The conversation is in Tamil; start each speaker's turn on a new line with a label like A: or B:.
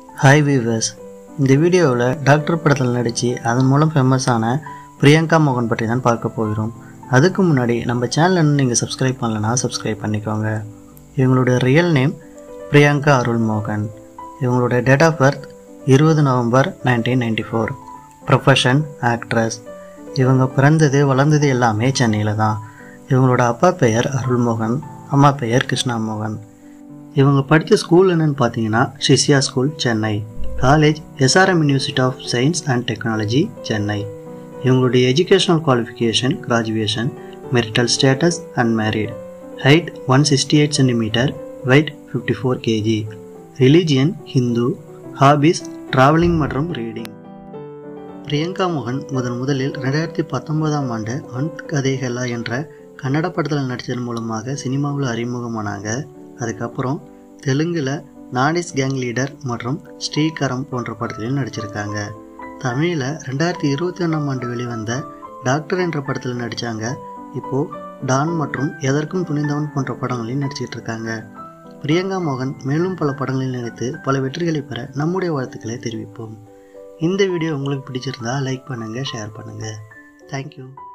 A: ஹாய் வீவர்ஸ் இந்த வீடியோவில் டாக்டர் படத்தில் நடித்து அதன் மூலம் ஃபேமஸான பிரியங்கா மோகன் பற்றி தான் பார்க்க போகிறோம் அதுக்கு முன்னாடி நம்ம சேனல் இன்னும் நீங்கள் சப்ஸ்கிரைப் பண்ணலனா சப்ஸ்கிரைப் பண்ணிக்கோங்க இவங்களுடைய ரியல் நேம் பிரியங்கா அருள் மோகன் இவங்களுடைய டேட் ஆஃப் பர்த் இருபது November nineteen ninety four profession actress இவங்க பிறந்தது வளர்ந்தது எல்லாமே சென்னையில் தான் இவங்களோட அப்பா பெயர் அருள்மோகன் அம்மா பெயர் கிருஷ்ணா மோகன் இவங்க படித்த ஸ்கூல் என்னன்னு பார்த்தீங்கன்னா Shishya school Chennai college SRM university of science and technology Chennai இவங்களுடைய educational qualification graduation marital status unmarried height one sixty eight centimetre weight fifty four K G religion Hindu hobbies travelling மற்றும் ரீடிங் பிரியங்கா மோகன் முதன் முதலில் ரெண்டாயிரத்தி பத்தொன்பதாம் ஆண்டு அந்த் கதைகளா என்ற கன்னட படத்தில் நடித்ததன் மூலமாக சினிமாவில் அறிமுகமானாங்க அதுக்கப்புறம் தெலுங்கில் நாடிஸ் கேங் லீடர் மற்றும் ஸ்ரீகரம் போன்ற படத்திலையும் நடிச்சிருக்காங்க தமிழில் ரெண்டாயிரத்தி இருபத்தி ஒன்றாம் ஆண்டு வெளிவந்த டாக்டர் என்ற படத்தில் நடித்தாங்க இப்போது டான் மற்றும் எதற்கும் துணிந்தவன் போன்ற படங்களையும் நடிச்சிட்டு இருக்காங்க பிரியங்கா மோகன் மேலும் பல படங்களில் நடித்து பல வெற்றிகளை பெற நம்முடைய வாழ்த்துக்களை தெரிவிப்போம் இந்த வீடியோ உங்களுக்கு பிடிச்சிருந்தா லைக் பண்ணுங்கள் ஷேர் பண்ணுங்கள் தேங்க்யூ